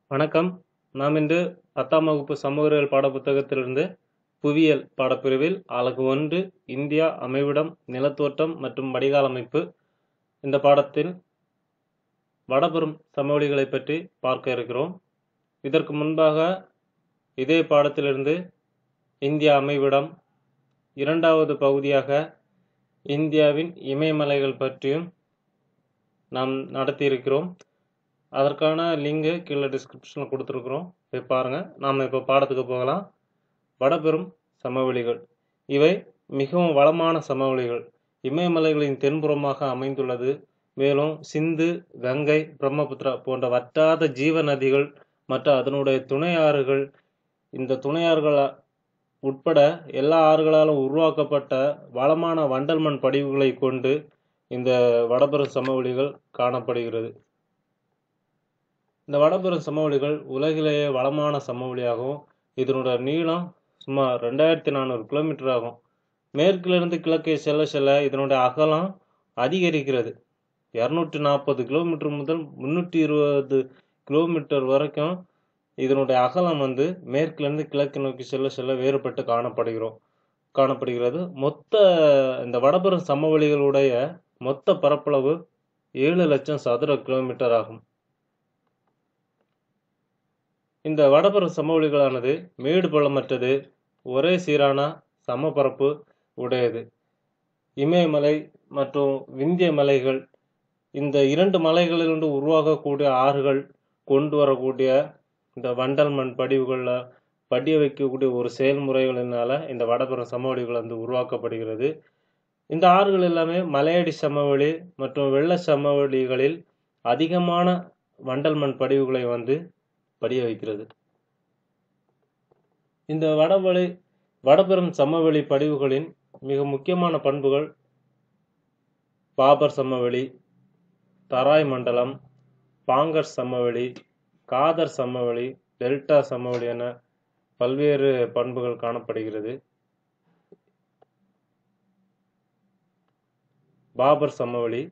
வணக்கம் நாம் இன்று பத்தாம் வகுப்பு சமூகவியல் பாடப்புத்தகத்திலிருந்து புவியியல் பாடப்பிரிவில் அலகு ஒன்று இந்தியா அமைவிடம் நிலத்தோற்றம் மற்றும் வடிகால் அமைப்பு இந்த பாடத்தில் வடபெரும் சமவெளிகளை பற்றி பார்க்க இருக்கிறோம் இதற்கு முன்பாக இதே பாடத்திலிருந்து இந்தியா அமைவிடம் இரண்டாவது பகுதியாக இந்தியாவின் இமயமலைகள் பற்றியும் நாம் நடத்தியிருக்கிறோம் அதற்கான லிங்கு கீழே டிஸ்கிரிப்ஷனில் கொடுத்துருக்குறோம் போய் பாருங்கள் நாம் இப்போ பாடத்துக்கு போகலாம் வடபெரும் சமவெளிகள் இவை மிகவும் வளமான சமவெளிகள் இமயமலைகளின் தென்புறமாக அமைந்துள்ளது மேலும் சிந்து கங்கை பிரம்மபுத்திரா போன்ற வற்றாத ஜீவ நதிகள் மற்றும் அதனுடைய துணை ஆறுகள் இந்த துணை ஆறுகள் உட்பட எல்லா ஆறுகளாலும் உருவாக்கப்பட்ட வளமான வண்டல் மண் படிவுகளை கொண்டு இந்த வடபெரும் சமவெளிகள் காணப்படுகிறது இந்த வடபெரும் சமவெளிகள் உலகிலேயே வளமான சமவெளியாகும் இதனோட நீளம் சுமார் ரெண்டாயிரத்தி நானூறு கிலோமீட்டர் ஆகும் மேற்கிலிருந்து கிழக்கே செல்ல செல்ல இதனுடைய அகலம் அதிகரிக்கிறது இரநூற்றி நாற்பது கிலோமீட்டர் முதல் முன்னூற்றி இருபது கிலோமீட்டர் வரைக்கும் இதனுடைய அகலம் வந்து மேற்கிலிருந்து கிழக்கு நோக்கி செல்ல செல்ல வேறுபட்டு காணப்படுகிறோம் காணப்படுகிறது மொத்த இந்த வடபெரும் சமவெளிகளுடைய மொத்த பரப்பளவு ஏழு லட்சம் சதுர கிலோமீட்டர் ஆகும் இந்த வடபெரும் சமவெளிகளானது மேடு பள்ளமற்றது ஒரே சீரான சமபரப்பு உடையது இமயமலை மற்றும் விந்திய மலைகள் இந்த இரண்டு மலைகளிலிருந்து உருவாகக்கூடிய ஆறுகள் கொண்டு வரக்கூடிய இந்த வண்டல் மண் படிவுகளில் படிய வைக்கக்கூடிய ஒரு செயல்முறைகளினால இந்த வடபெரும் சமவெளிகள் வந்து உருவாக்கப்படுகிறது இந்த ஆறுகள் எல்லாமே மலையடி சமவெளி மற்றும் வெள்ள சமவெளிகளில் அதிகமான வண்டல் மண் படிவுகளை வந்து படிய வைக்கிறது இந்த வடவெளி வடபெரும் சமவெளி படிவுகளின் மிக முக்கியமான பண்புகள் பாபர் சமவெளி தராய் மண்டலம் பாங்கர் சமவெளி காதர் சமவெளி டெல்டா சமவெளி என பல்வேறு பண்புகள் காணப்படுகிறது பாபர் சமவெளி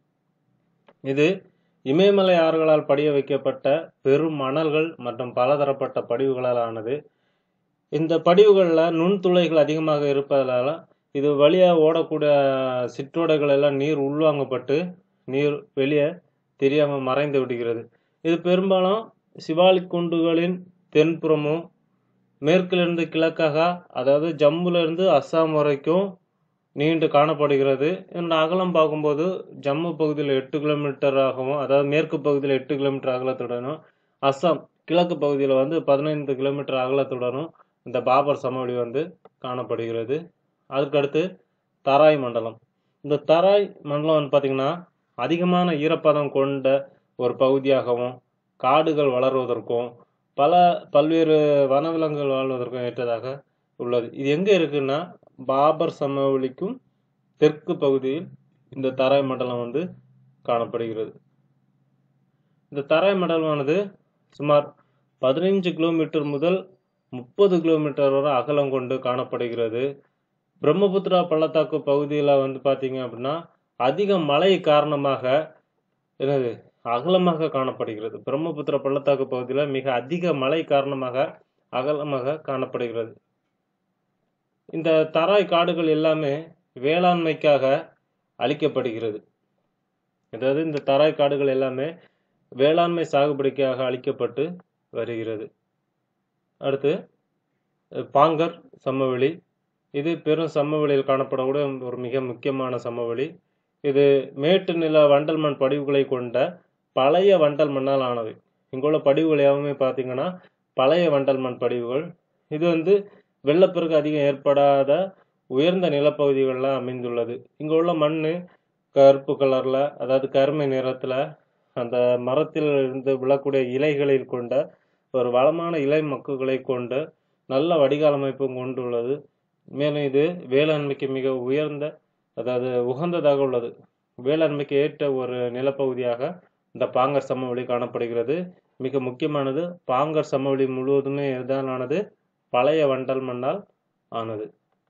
இது இமயமலை ஆறுகளால் படிய வைக்கப்பட்ட பெரும் மணல்கள் மற்றும் பலதரப்பட்ட படிவுகளால் ஆனது இந்த படிவுகளில் நுண்துளைகள் அதிகமாக இருப்பதால இது வழியாக ஓடக்கூடிய சிற்றோடைகள் எல்லாம் நீர் உள்வாங்கப்பட்டு நீர் வெளியே தெரியாமல் மறைந்து விடுகிறது இது பெரும்பாலும் சிவாலிக் குண்டுகளின் தென்புறமும் மேற்கிலிருந்து கிழக்காக அதாவது ஜம்முல இருந்து அஸ்ஸாம் வரைக்கும் நீண்டு காணப்படுகிறது இந்த அகலம் பார்க்கும்போது ஜம்மு பகுதியில் எட்டு கிலோமீட்டர் ஆகவும் அதாவது மேற்கு பகுதியில் எட்டு கிலோமீட்டர் அகலத்துடனும் அஸ்ஸாம் கிழக்கு பகுதியில் வந்து பதினைந்து கிலோமீட்டர் அகலத்துடனும் இந்த பாபர் சமவெளி வந்து காணப்படுகிறது அதுக்கடுத்து தராய் மண்டலம் இந்த தராய் மண்டலம் வந்து பார்த்திங்கன்னா அதிகமான ஈரப்பதம் கொண்ட ஒரு பகுதியாகவும் காடுகள் வளர்வதற்கும் பல பல்வேறு வனவிலங்குகள் வாழ்வதற்கும் ஏற்றதாக உள்ளது இது எங்கே இருக்குன்னா பாபர் சமவெளிக்கும் தெற்கு பகுதியில் இந்த தராய் மண்டலம் வந்து காணப்படுகிறது இந்த தராய் மண்டலமானது சுமார் பதினைஞ்சு கிலோமீட்டர் முதல் முப்பது கிலோமீட்டர் வரை அகலம் கொண்டு காணப்படுகிறது பிரம்மபுத்திரா பள்ளத்தாக்கு பகுதியில் வந்து பார்த்தீங்க அப்படின்னா அதிக மழை காரணமாக என்னது அகலமாக காணப்படுகிறது பிரம்மபுத்திரா பள்ளத்தாக்கு பகுதியில் மிக அதிக மழை காரணமாக அகலமாக காணப்படுகிறது இந்த தராய் காடுகள் எல்லாமே வேளாண்மைக்காக அழிக்கப்படுகிறது அதாவது இந்த தராய் காடுகள் எல்லாமே வேளாண்மை சாகுபடிக்காக அழிக்கப்பட்டு வருகிறது அடுத்து பாங்கர் சமவெளி இது பெரும் சமவெளியில் காணப்படக்கூடிய ஒரு மிக முக்கியமான சமவெளி இது மேட்டு நில வண்டல் மண் படிவுகளை கொண்ட பழைய வண்டல் மண்ணால் ஆனது இங்குள்ள படிவுகள் எல்லாமே பார்த்தீங்கன்னா பழைய வண்டல் மண் படிவுகள் இது வந்து வெள்ளப்பெருக்கு அதிகம் ஏற்படாத உயர்ந்த நிலப்பகுதிகளில் அமைந்துள்ளது இங்கே உள்ள மண் கருப்பு கலரில் அதாவது கருமை நிறத்தில் அந்த மரத்தில் இருந்து விழக்கூடிய இலைகளில் கொண்ட ஒரு வளமான இலை மக்குகளை கொண்ட நல்ல வடிகால் அமைப்பும் கொண்டுள்ளது மேலும் இது வேளாண்மைக்கு மிக உயர்ந்த அதாவது உகந்ததாக உள்ளது வேளாண்மைக்கு ஏற்ற ஒரு நிலப்பகுதியாக இந்த பாங்கர் சமவெளி காணப்படுகிறது மிக முக்கியமானது பாங்கர் சமவெளி முழுவதுமே எதாலானது பழைய வண்டல் மண்ணால் ஆனது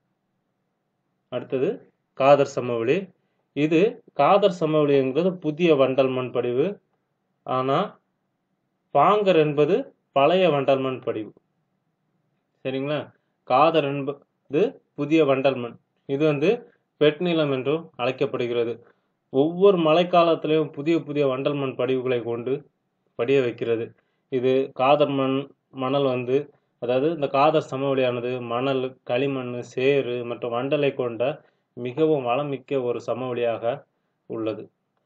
அடுத்தது காதர் சமவெளி இது காதர் சமவெளி என்கிறது புதிய வண்டல் மண் படிவு ஆனால் பாங்கர் என்பது பழைய வண்டல் மண் படிவு சரிங்களா காதர் என்பது புதிய வண்டல் மண் இது வந்து வெட்நிலம் என்றும் அழைக்கப்படுகிறது ஒவ்வொரு மழைக்காலத்திலையும் புதிய புதிய வண்டல் மண் படிவுகளை கொண்டு படிய வைக்கிறது இது காதர் மண் மணல் வந்து அதாவது இந்த காதர் சமவெளியானது மணல் களிமண் சேறு மற்றும் வண்டலை கொண்ட மிகவும் வளமிக்க ஒரு சமவெளியாக உள்ளது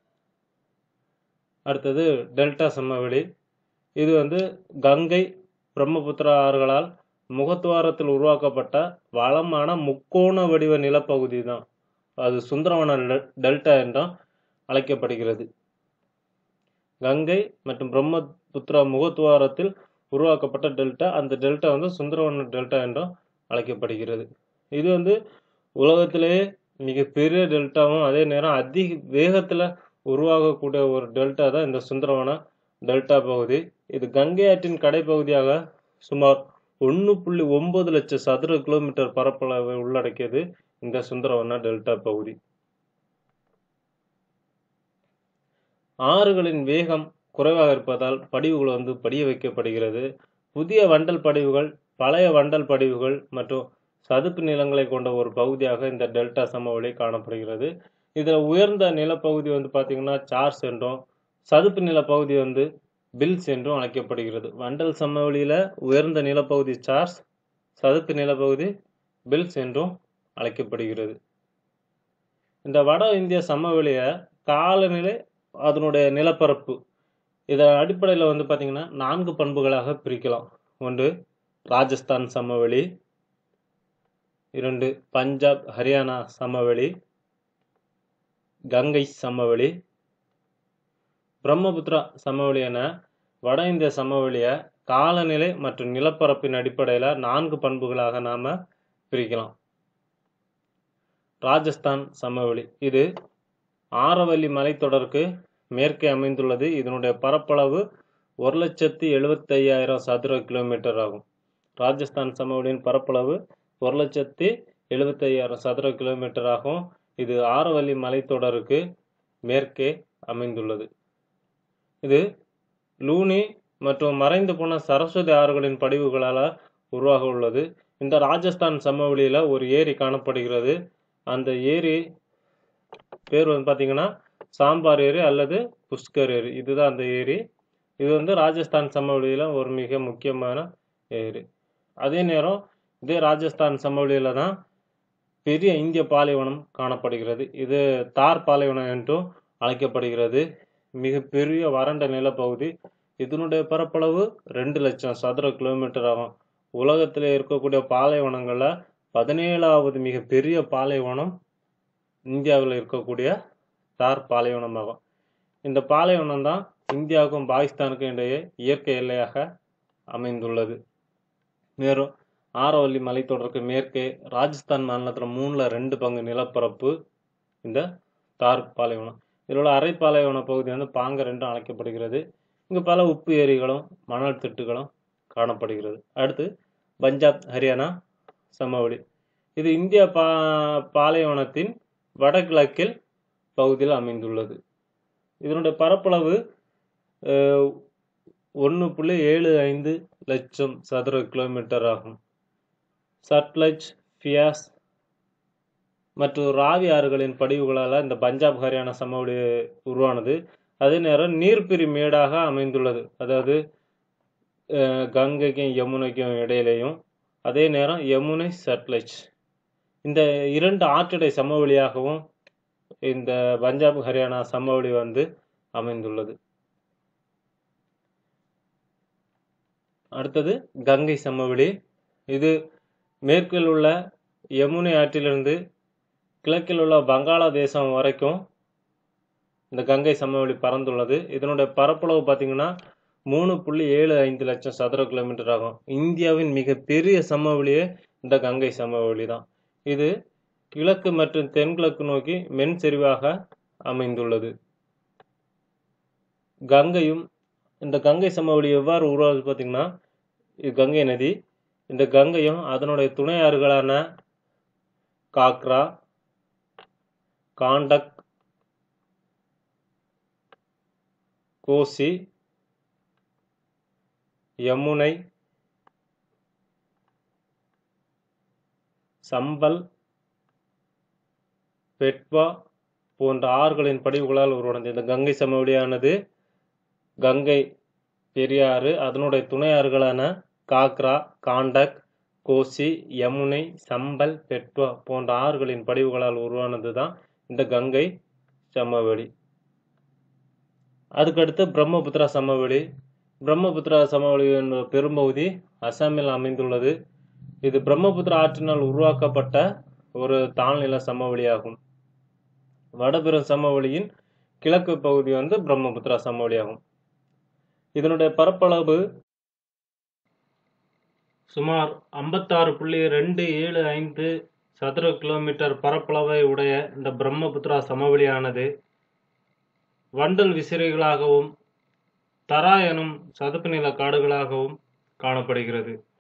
அடுத்தது டெல்டா சமவெளி இது வந்து கங்கை பிரம்மபுத்திரா ஆறுகளால் முகத்துவாரத்தில் உருவாக்கப்பட்ட வளமான முக்கோண வடிவ நிலப்பகுதி தான் அது சுந்தரவன டெ- டெல்டா என்றும் அழைக்கப்படுகிறது கங்கை மற்றும் பிரம்மபுத்திரா முகத்துவாரத்தில் உருவாக்கப்பட்ட டெல்டா அந்த டெல்டா வந்து சுந்தரவன டெல்டா என்றும் அழைக்கப்படுகிறது இது வந்து உலகத்திலேயே மிகப்பெரிய டெல்டாவும் அதே நேரம் அதிக வேகத்தில் உருவாகக்கூடிய ஒரு டெல்டா தான் இந்த சுந்தரவன டெல்டா பகுதி இது கங்கை ஆற்றின் கடைப்பகுதியாக சுமார் ஒன்று புள்ளி ஒன்பது லட்சம் சதுர கிலோமீட்டர் பரப்பளவை உள்ளடக்கியது இந்த சுந்தரவன டெல்டா பகுதி ஆறுகளின் வேகம் குறைவாக இருப்பதால் படிவுகள் வந்து படிய வைக்கப்படுகிறது புதிய வண்டல் படிவுகள் பழைய வண்டல் படிவுகள் மற்றும் சதுப்பு நிலங்களை கொண்ட ஒரு பகுதியாக இந்த டெல்டா சமவெளி காணப்படுகிறது இதில் உயர்ந்த நிலப்பகுதி வந்து பார்த்தீங்கன்னா சார்ஸ் என்றும் சதுப்பு நிலப்பகுதி வந்து பில்ஸ் என்றும் அழைக்கப்படுகிறது வண்டல் சமவெளியில் உயர்ந்த நிலப்பகுதி சார்ஸ் சதுப்பு நிலப்பகுதி பில்ஸ் என்றும் அழைக்கப்படுகிறது இந்த வட இந்திய சமவெளியை காலநிலை அதனுடைய நிலப்பரப்பு இதன் அடிப்படையில் வந்து பார்த்தீங்கன்னா நான்கு பண்புகளாக பிரிக்கலாம் ஒன்று ராஜஸ்தான் சமவெளி இரண்டு பஞ்சாப் ஹரியானா சமவெளி கங்கை சமவெளி பிரம்மபுத்திரா சமவெளி என வட இந்திய சமவெளியை காலநிலை மற்றும் நிலப்பரப்பின் அடிப்படையில் நான்கு பண்புகளாக நாம் பிரிக்கலாம் ராஜஸ்தான் சமவெளி இது ஆரவல்லி மலைத்தொடருக்கு மேற்கே அமைந்துள்ளது இதனுடைய பரப்பளவு ஒரு லட்சத்தி எழுபத்தையாயிரம் சதுர கிலோமீட்டர் ஆகும் ராஜஸ்தான் சமவெளியின் பரப்பளவு ஒரு லட்சத்தி எழுபத்தையாயிரம் சதுர கிலோமீட்டர் ஆகும் இது ஆரவல்லி மலைத்தொடருக்கு மேற்கே அமைந்துள்ளது இது லூனி மற்றும் மறைந்து போன சரஸ்வதி ஆறுகளின் படிவுகளால் உருவாக உள்ளது இந்த ராஜஸ்தான் சமவெளியில் ஒரு ஏரி காணப்படுகிறது அந்த ஏரி பேர் வந்து பார்த்தீங்கன்னா சாம்பார் ஏரி அல்லது புஷ்கர் ஏரி இதுதான் அந்த ஏரி இது வந்து ராஜஸ்தான் சமவெளியில் ஒரு மிக முக்கியமான ஏரி அதே நேரம் இதே ராஜஸ்தான் சமவெளியில் தான் பெரிய இந்திய பாலைவனம் காணப்படுகிறது இது தார் பாலைவனம் என்றும் அழைக்கப்படுகிறது மிகப்பெரிய வறண்ட நிலப்பகுதி இதனுடைய பரப்பளவு ரெண்டு லட்சம் சதுர கிலோமீட்டர் ஆகும் உலகத்தில் இருக்கக்கூடிய பாலைவனங்களில் பதினேழாவது மிகப்பெரிய பாலைவனம் இந்தியாவில் இருக்கக்கூடிய தார் பாலைவனம் ஆகும் இந்த பாலைவனம் தான் இந்தியாவுக்கும் பாகிஸ்தானுக்கும் இடையே இயற்கை எல்லையாக அமைந்துள்ளது மேலும் ஆரவல்லி மலைத்தொடருக்கு மேற்கே ராஜஸ்தான் மாநிலத்தில் மூணில் ரெண்டு பங்கு நிலப்பரப்பு இந்த தார் பாலைவனம் இதில் உள்ள அரை பாலைவன பகுதி வந்து பாங்கர் என்றும் அழைக்கப்படுகிறது இங்கு பல உப்பு ஏரிகளும் மணல் திட்டுகளும் காணப்படுகிறது அடுத்து பஞ்சாப் ஹரியானா சமவெளி இது இந்திய பா பாலைவனத்தின் வடகிழக்கில் பகுதியில் அமைந்துள்ளது இதனுடைய பரப்பளவு ஒன்று புள்ளி ஏழு ஐந்து லட்சம் சதுர கிலோமீட்டர் ஆகும் சட்லஜ் ஃபியாஸ் மற்றும் ராவி ஆறுகளின் படிவுகளால் இந்த பஞ்சாப் ஹரியானா சமவெளி உருவானது அதே நேரம் நீர்பிரி மேடாக அமைந்துள்ளது அதாவது அஹ், கங்கைக்கும் யமுனைக்கும் இடையிலையும் அதே நேரம் யமுனை சட்லஜ் இந்த இரண்டு ஆற்றடை சமவெளியாகவும் இந்த பஞ்சாப் ஹரியானா சமவெளி வந்து அமைந்துள்ளது அடுத்தது கங்கை சமவெளி இது மேற்கில் உள்ள யமுனை ஆற்றிலிருந்து கிழக்கில் உள்ள வங்காளதேசம் வரைக்கும் இந்த கங்கை சமவெளி பறந்துள்ளது இதனுடைய பரப்பளவு பார்த்தீங்கன்னா மூணு புள்ளி ஏழு ஐந்து லட்சம் சதுர கிலோமீட்டர் ஆகும் இந்தியாவின் மிகப்பெரிய சமவெளியே இந்த கங்கை சமவெளி தான் இது கிழக்கு மற்றும் தென்கிழக்கு நோக்கி மென் செறிவாக அமைந்துள்ளது கங்கையும் இந்த கங்கை சமவெளி எவ்வாறு உருவாகுது பார்த்தீங்கன்னா இது கங்கை நதி இந்த கங்கையும் அதனுடைய துணை ஆறுகளான காக்ரா காண்டக் கோசி யமுனை சம்பல் பெட்வா போன்ற ஆறுகளின் படிவுகளால் உருவானது இந்த கங்கை சமவெளியானது கங்கை பெரியாறு அதனுடைய துணை ஆறுகளான காக்ரா காண்டக் கோசி யமுனை சம்பல் பெட்வா போன்ற ஆறுகளின் படிவுகளால் உருவானது தான் இந்த கங்கை சமவெளி அதுக்கடுத்து பிரம்மபுத்திரா சமவெளி பிரம்மபுத்திரா சமவெளியின் பெரும்பகுதி அசாமில் அமைந்துள்ளது இது பிரம்மபுத்திரா ஆற்றினால் உருவாக்கப்பட்ட ஒரு தாழ்நில சமவெளியாகும் வடபெரும் சமவெளியின் கிழக்கு பகுதி வந்து பிரம்மபுத்திரா சமவெளியாகும் இதனுடைய பரப்பளவு சுமார் ஐம்பத்தாறு புள்ளி ரெண்டு ஏழு ஐந்து சதுர கிலோமீட்டர் பரப்பளவை உடைய இந்த பிரம்மபுத்திரா சமவெளியானது வண்டல் விசிறிகளாகவும் தரா எனும் சதுப்பு நில காடுகளாகவும் காணப்படுகிறது